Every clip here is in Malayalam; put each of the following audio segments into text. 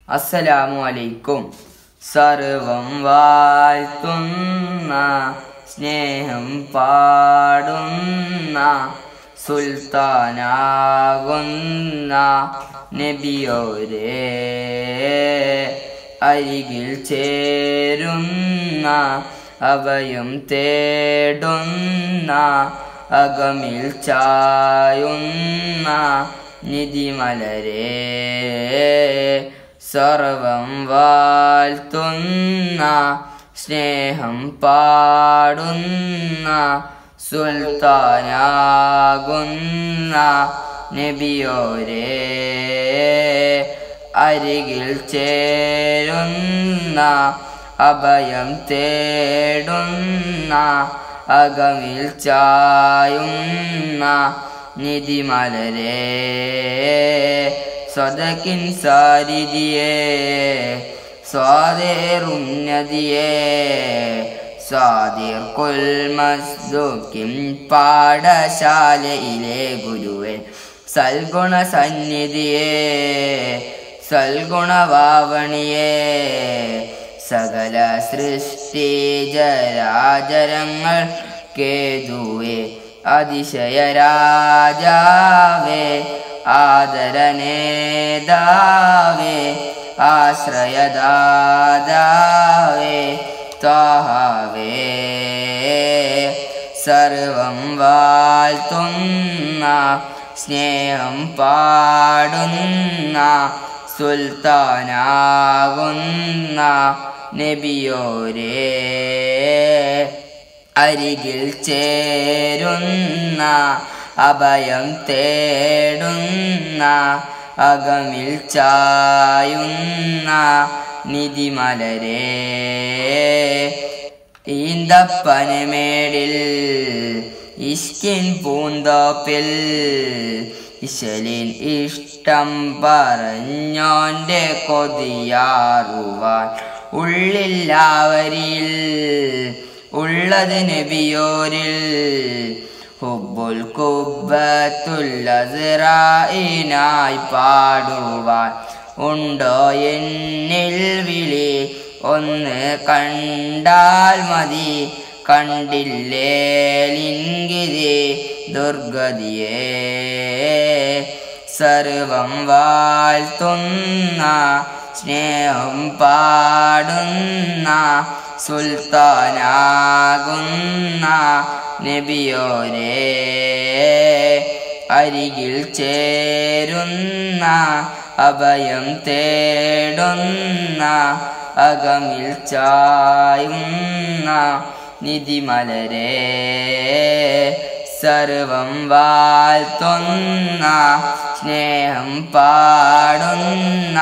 അസ്സലാമു അലൈക്കും സർവം വാഴ്ത്തുന്ന സ്നേഹം പാടുന്ന സുൽത്താനാകുന്ന നബിയോരേ അരികിൽ ചേരുന്ന അഭയം തേടുന്ന അകമിൽ ചായുന്ന നിധിമലരേ സർവം വാഴ്ത്തുന്ന സ്നേഹം പാടുന്ന സുൽത്താനാകുന്ന നബിയോരേ അരികിൽ ചേരുന്ന അഭയം തേടുന്ന അകമിൽ ചായുന്ന നിധിമലരേ സ്വതക്കിൻ സാരിതിയേ സ്വാതേറുന്നതിയേ സ്വാതിർ കുൽമസ്ദുക്കിൻ പാഠശാലയിലെ ഗുരുവേ സൽഗുണ സന്നിധിയേ സൽഗുണവാവണിയേ സകല സൃഷ്ടി ജരാചരങ്ങൾ കേതുവേ അതിശയ രാജാവേ ആദരനേതാവേ ആശ്രയദാതാവേ ത്വാഹാവേ സർവം വാഴ്ത്തുന്ന സ്നേഹം പാടുന്ന സുൽത്താനാകുന്ന നബിയോരേ അരികിൽ ചേരുന്ന അഭയം തേടുന്ന അകമിൽ ചായുന്ന നിധിമലരേ ഈന്തപ്പനമേടിൽ ഇഷ്കിൻ പൂന്തോപ്പിൽ ഇശലിൻ ഇഷ്ടം പറഞ്ഞോന്റെ കൊതിയാറുവാൻ ഉള്ളില്ലാവരിൽ ഉള്ളത് നബിയോരിൽ ഹുബുൽ കുബത്തുല്ലസിറായിനായി പാടുവാൻ ഉണ്ടോ എന്നിൽ വിളി ഒന്ന് കണ്ടാൽ മതി കണ്ടില്ലേ ലിംഗിതേ ദുർഗതിയേ സർവം വാഴ്ത്തുന്ന സ്നേഹം പാടുന്ന സുൽത്താനാകുന്ന നബിയോരേ അരികിൽ ചേരുന്ന അഭയം തേടുന്ന അകമിൽ ചായുന്ന നിധിമലരേ സർവം വാഴ്ത്തുന്ന സ്നേഹം പാടുന്ന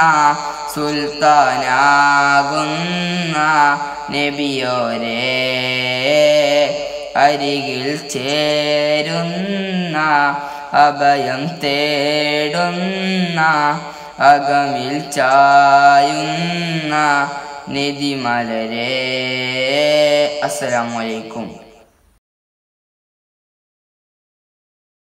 സുൽത്താനാകുന്ന നബിയോരേ അരികിൽ ചേരുന്ന അഭയം തേടുന്ന അകമിൽ ചായുന്ന നിധിമലരേ അസ്സലാമലൈക്കും